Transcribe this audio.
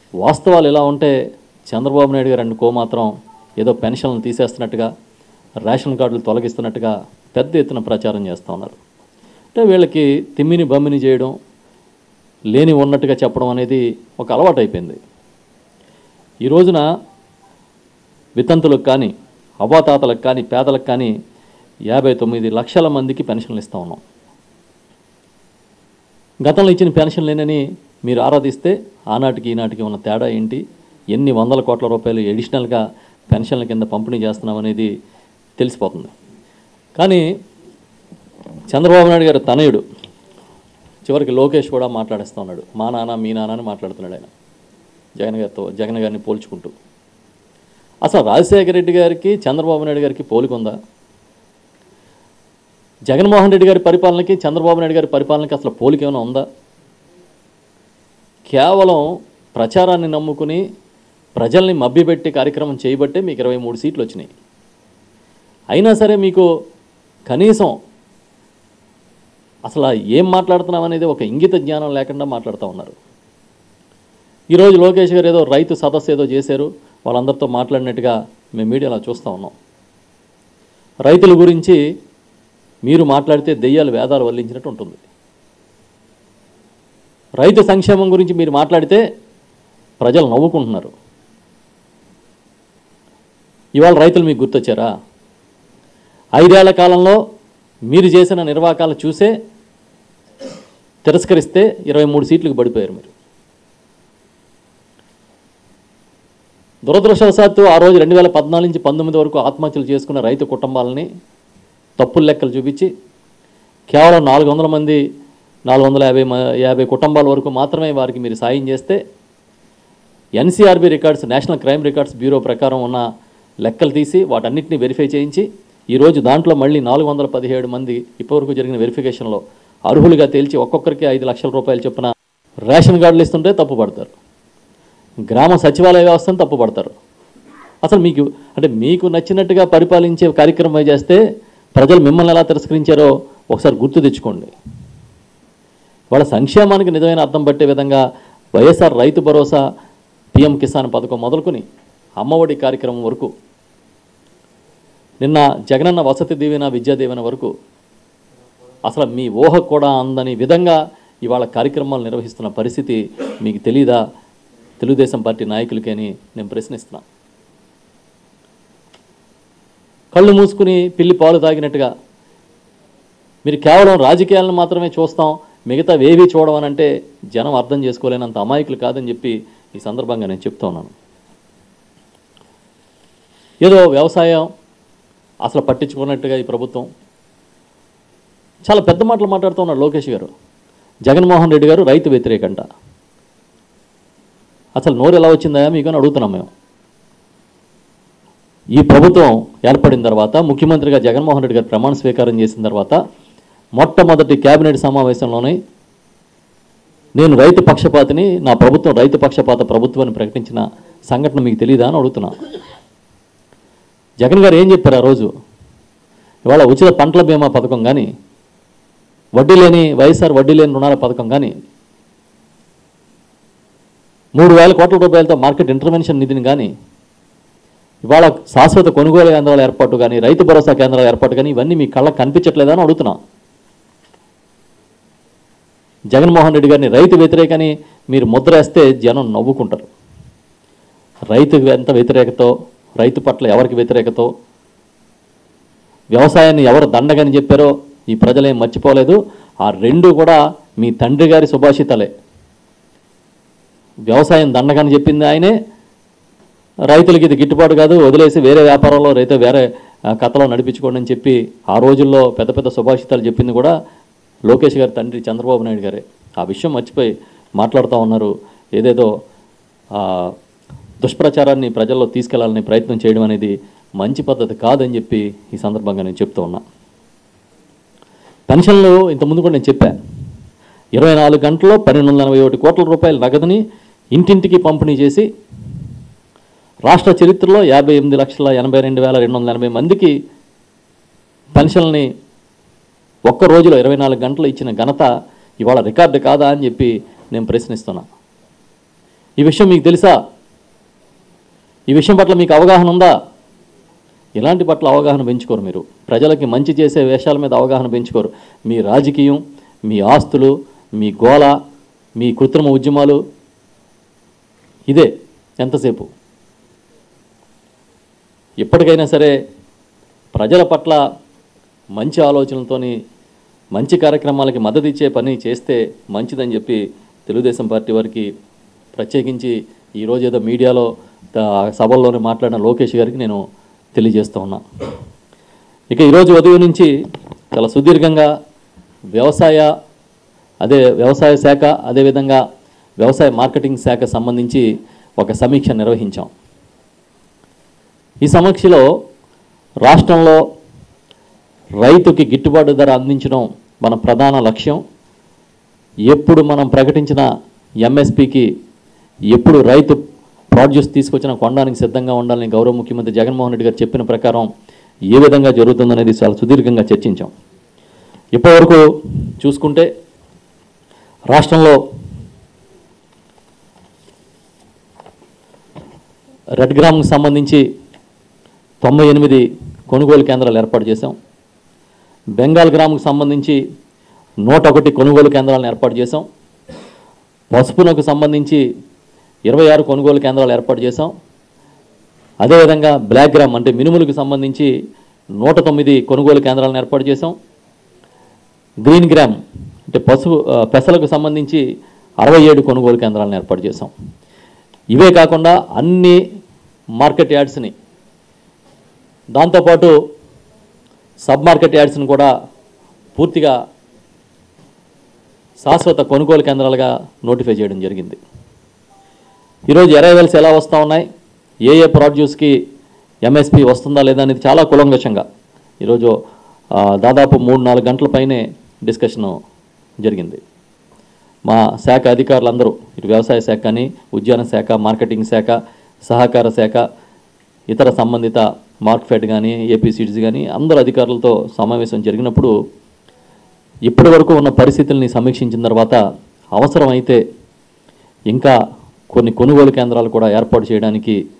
వాస్తవాలు ఎలా ఉంటే చంద్రబాబు నాయుడు గారు అనుకో మాత్రం ఏదో పెన్షన్లు తీసేస్తున్నట్టుగా రేషన్ కార్డులు తొలగిస్తున్నట్టుగా పెద్ద ఎత్తున ప్రచారం చేస్తూ ఉన్నారు అంటే వీళ్ళకి తిమ్మిని బమ్మిని చేయడం లేని ఉన్నట్టుగా చెప్పడం అనేది ఒక అలవాటు అయిపోయింది ఈ రోజున వితంతులకు కానీ అవ్వాతాతలకు కానీ పేదలకు కానీ యాభై తొమ్మిది లక్షల మందికి పెన్షన్లు ఇస్తూ ఉన్నాం గతంలో ఇచ్చిన పెన్షన్ లేనని మీరు ఆరాధిస్తే ఆనాటికి ఈనాటికి ఉన్న తేడా ఏంటి ఎన్ని వందల కోట్ల రూపాయలు ఎడిషనల్గా పెన్షన్ల కింద పంపిణీ చేస్తున్నాం అనేది తెలిసిపోతుంది కానీ చంద్రబాబు నాయుడు గారు తనయుడు చివరికి లోకేష్ కూడా మాట్లాడేస్తూ ఉన్నాడు మా నాన్న మీ నాన్న అని మాట్లాడుతున్నాడు ఆయన జగన్ గారితో జగన్ గారిని పోల్చుకుంటూ అసలు రాజశేఖర రెడ్డి గారికి చంద్రబాబు నాయుడు గారికి పోలిక ఉందా జగన్మోహన్ రెడ్డి గారి పరిపాలనకి చంద్రబాబు నాయుడు గారి పరిపాలనకి అసలు పోలిక ఏమైనా ఉందా కేవలం ప్రచారాన్ని నమ్ముకుని ప్రజల్ని మభ్యపెట్టి కార్యక్రమం చేయబట్టే మీకు ఇరవై మూడు సీట్లు వచ్చినాయి అయినా సరే మీకు కనీసం అసలు ఏం మాట్లాడుతున్నాం అనేది ఒక ఇంగిత జ్ఞానం లేకుండా మాట్లాడుతూ ఉన్నారు ఈరోజు లోకేష్ గారు ఏదో రైతు సదస్సు ఏదో చేశారు వాళ్ళందరితో మాట్లాడినట్టుగా మేము మీడియాలో చూస్తూ ఉన్నాం రైతుల గురించి మీరు మాట్లాడితే దెయ్యాలు వేదాలు వల్లించినట్టు ఉంటుంది రైతు సంక్షేమం గురించి మీరు మాట్లాడితే ప్రజలు నవ్వుకుంటున్నారు ఇవాళ రైతులు మీకు గుర్తొచ్చారా ఐదేళ్ల కాలంలో మీరు చేసిన నిర్వాకాలు చూసే తిరస్కరిస్తే ఇరవై మూడు సీట్లకు పడిపోయారు మీరు దురదృష్టవశాత్తు ఆ రోజు రెండు వేల పద్నాలుగు నుంచి పంతొమ్మిది వరకు ఆత్మహత్యలు చేసుకున్న రైతు కుటుంబాలని తప్పుల లెక్కలు చూపించి కేవలం నాలుగు వందల మంది నాలుగు వందల యాభై మ- యాభై కుటుంబాల వరకు మాత్రమే వారికి మీరు సాయం చేస్తే NCRB records national crime records bureau ప్రకారం ఉన్న లెక్కలు తీసి వాటన్నిటిని వెరిఫై చేయించి ఈరోజు దాంట్లో మళ్ళీ నాలుగు వందల పదిహేడు మంది ఇప్పటివరకు జరిగిన వెరిఫికేషన్లో అర్హులుగా తేల్చి ఒక్కొక్కరికి ఐదు లక్షల రూపాయలు చొప్పున రేషన్ కార్డులు ఇస్తుంటే తప్పు పడతారు గ్రామ సచివాలయ వ్యవస్థను తప్పు పడతారు అసలు మీకు అంటే మీకు నచ్చినట్టుగా పరిపాలించే కార్యక్రమం చేస్తే ప్రజలు మిమ్మల్ని ఎలా తిరస్కరించారో ఒకసారి గుర్తు తెచ్చుకోండి వాళ్ళ సంక్షేమానికి నిజమైన అర్థం పట్టే విధంగా వైఎస్ఆర్ రైతు భరోసా పిఎం కిసాన్ పథకం మొదలుకొని అమ్మఒడి కార్యక్రమం వరకు నిన్న జగనన్న వసతి దీవెన విద్యా దీవెన వరకు అసలు మీ ఊహ కూడా అందని విధంగా ఇవాళ కార్యక్రమాలు నిర్వహిస్తున్న పరిస్థితి మీకు తెలీదా తెలుగుదేశం పార్టీ నాయకులకి అని నేను ప్రశ్నిస్తున్నా కళ్ళు మూసుకుని పిల్లి పాలు తాగినట్టుగా మీరు కేవలం రాజకీయాలను మాత్రమే చూస్తాం మిగతా వేవి చూడమని అంటే జనం అర్థం చేసుకోలేనంత అమాయకులు కాదని చెప్పి ఈ సందర్భంగా నేను చెప్తా ఉన్నాను ఏదో వ్యవసాయం అసలు పట్టించుకున్నట్టుగా ఈ ప్రభుత్వం చాలా పెద్ద మాటలు మాట్లాడుతూ ఉన్నారు లోకేష్ గారు జగన్మోహన్ రెడ్డి గారు రైతు వ్యతిరేకంట అసలు నోరు ఎలా వచ్చిందా మీకు అని అడుగుతున్నాం మేము ఈ ప్రభుత్వం ఏర్పడిన తర్వాత ముఖ్యమంత్రిగా జగన్మోహన్ రెడ్డి గారు ప్రమాణ స్వీకారం చేసిన తర్వాత మొట్టమొదటి కేబినెట్ సమావేశంలోనే నేను రైతు పక్షపాతిని నా ప్రభుత్వం రైతు పక్షపాత ప్రభుత్వాన్ని ప్రకటించిన సంఘటన మీకు తెలియదా అని అడుగుతున్నా జగన్ గారు ఏం చెప్పారు ఆ రోజు ఇవాళ ఉచిత పంటల బీమా పథకం కానీ వడ్డీ లేని వైఎస్ఆర్ వడ్డీ లేని రుణాల పథకం కానీ మూడు వేల కోట్ల రూపాయలతో మార్కెట్ ఇంటర్వెన్షన్ నిధిని కానీ ఇవాళ శాశ్వత కొనుగోలు కేంద్రాల ఏర్పాటు కానీ రైతు భరోసా కేంద్రాల ఏర్పాటు కానీ ఇవన్నీ మీ కళ్ళకు కనిపించట్లేదా అని అడుగుతున్నా జగన్మోహన్ రెడ్డి గారిని రైతు వ్యతిరేకని మీరు ముద్ర వేస్తే జనం నవ్వుకుంటారు రైతు ఎంత వ్యతిరేకతో రైతు పట్ల ఎవరికి వ్యతిరేకతో వ్యవసాయాన్ని ఎవరు దండగని చెప్పారో ఈ ప్రజలేం మర్చిపోలేదు ఆ రెండు కూడా మీ తండ్రి గారి సుభాషితాలే వ్యవసాయం దండగని చెప్పింది ఆయనే రైతులకి ఇది గిట్టుబాటు కాదు వదిలేసి వేరే వ్యాపారంలో రైతు వేరే ఆ, కథలో నడిపించుకోండి అని చెప్పి ఆ రోజుల్లో పెద్ద పెద్ద సుభాషితాలు చెప్పింది కూడా లోకేష్ గారి తండ్రి చంద్రబాబు నాయుడు గారే ఆ విషయం మర్చిపోయి మాట్లాడుతూ ఉన్నారు ఏదేదో ఆ, దుష్ప్రచారాన్ని ప్రజల్లో తీసుకెళ్లాలని ప్రయత్నం చేయడం అనేది మంచి పద్ధతి కాదని చెప్పి ఈ సందర్భంగా నేను చెప్తూ ఉన్నా పెన్షన్లు ఇంతకుముందు కూడా నేను చెప్పాను ఇరవై నాలుగు గంటల్లో పన్నెండు వందల ఎనభై ఒకటి కోట్ల రూపాయల నగదుని ఇంటింటికి పంపిణీ చేసి రాష్ట్ర చరిత్రలో యాభై ఎనిమిది లక్షల ఎనభై రెండు వేల రెండు వందల ఎనభై మందికి పెన్షన్ని ఒక్క రోజులో ఇరవై నాలుగు గంటలు ఇచ్చిన ఘనత ఇవాళ రికార్డు కాదా అని చెప్పి నేను ప్రశ్నిస్తున్నా ఈ విషయం మీకు తెలుసా ఈ విషయం పట్ల మీకు అవగాహన ఉందా ఇలాంటి పట్ల అవగాహన పెంచుకోరు మీరు ప్రజలకి మంచి చేసే వేషాల మీద అవగాహన పెంచుకోరు మీ రాజకీయం మీ ఆస్తులు మీ గోల మీ కృత్రిమ ఉద్యమాలు ఇదే ఎంతసేపు ఎప్పటికైనా సరే ప్రజల పట్ల మంచి ఆలోచనలతోని మంచి కార్యక్రమాలకి మద్దతు ఇచ్చే పని చేస్తే మంచిదని చెప్పి తెలుగుదేశం పార్టీ వారికి ప్రత్యేకించి ఈరోజు ఏదో మీడియాలో త- సభల్లోనే మాట్లాడిన లోకేష్ గారికి నేను తెలియజేస్తూ ఉన్నా ఇక ఈరోజు ఉదయం నుంచి చాలా సుదీర్ఘంగా వ్యవసాయ అదే వ్యవసాయ శాఖ అదేవిధంగా వ్యవసాయ మార్కెటింగ్ శాఖ సంబంధించి ఒక సమీక్ష నిర్వహించాం ఈ సమీక్షలో రాష్ట్రంలో రైతుకి గిట్టుబాటు ధర అందించడం మన ప్రధాన లక్ష్యం ఎప్పుడు మనం ప్రకటించిన ఎంఎస్పికి ఎప్పుడు రైతు ప్రాడ్యూస్ తీసుకొచ్చిన కొనడానికి సిద్ధంగా ఉండాలని గౌరవ ముఖ్యమంత్రి జగన్మోహన్ రెడ్డి గారు చెప్పిన ప్రకారం ఏ విధంగా జరుగుతుందనేది చాలా సుదీర్ఘంగా చర్చించాం ఇప్పటివరకు చూసుకుంటే రాష్ట్రంలో రెడ్ గ్రామ్కి సంబంధించి తొంభై ఎనిమిది కొనుగోలు కేంద్రాలు ఏర్పాటు చేశాం బెంగాల్ గ్రాముకు సంబంధించి నూట ఒకటి కొనుగోలు కేంద్రాలను ఏర్పాటు చేశాం పసుపునకు సంబంధించి ఇరవై ఆరు కొనుగోలు కేంద్రాలు ఏర్పాటు చేశాం అదేవిధంగా బ్లాక్ గ్రామ్ అంటే మినుములకు సంబంధించి నూట తొమ్మిది కొనుగోలు కేంద్రాలను ఏర్పాటు చేశాం గ్రీన్ గ్రామ్ అంటే పసుపు ఆ, పెసలకు సంబంధించి అరవై ఏడు కొనుగోలు కేంద్రాలను ఏర్పాటు చేశాం ఇవే కాకుండా అన్ని మార్కెట్ యార్డ్స్ని దాంతోపాటు సబ్ మార్కెట్ యార్డ్స్ని కూడా పూర్తిగా శాశ్వత కొనుగోలు కేంద్రాలుగా నోటిఫై చేయడం జరిగింది ఈరోజు అరైవల్స్ ఎలా వస్తూ ఉన్నాయి ఏ ఏ ప్రాడ్యూస్కి ఎంఎస్పి వస్తుందా లేదా అనేది చాలా కులంగషంగా ఈరోజు ఆ, దాదాపు మూడు నాలుగు గంటల పైనే డిస్కషన్ జరిగింది మా శాఖ అధికారులందరూ ఇటు వ్యవసాయ శాఖ కానీ ఉద్యాన శాఖ మార్కెటింగ్ శాఖ సహకార శాఖ ఇతర సంబంధిత మార్క్ఫెడ్ కానీ ఏపీ సీడ్స్ కానీ అందరు అధికారులతో సమావేశం జరిగినప్పుడు ఇప్పటి వరకు ఉన్న పరిస్థితుల్ని సమీక్షించిన తర్వాత అవసరమైతే ఇంకా కొన్ని కొనుగోలు కేంద్రాలు కూడా ఏర్పాటు చేయడానికి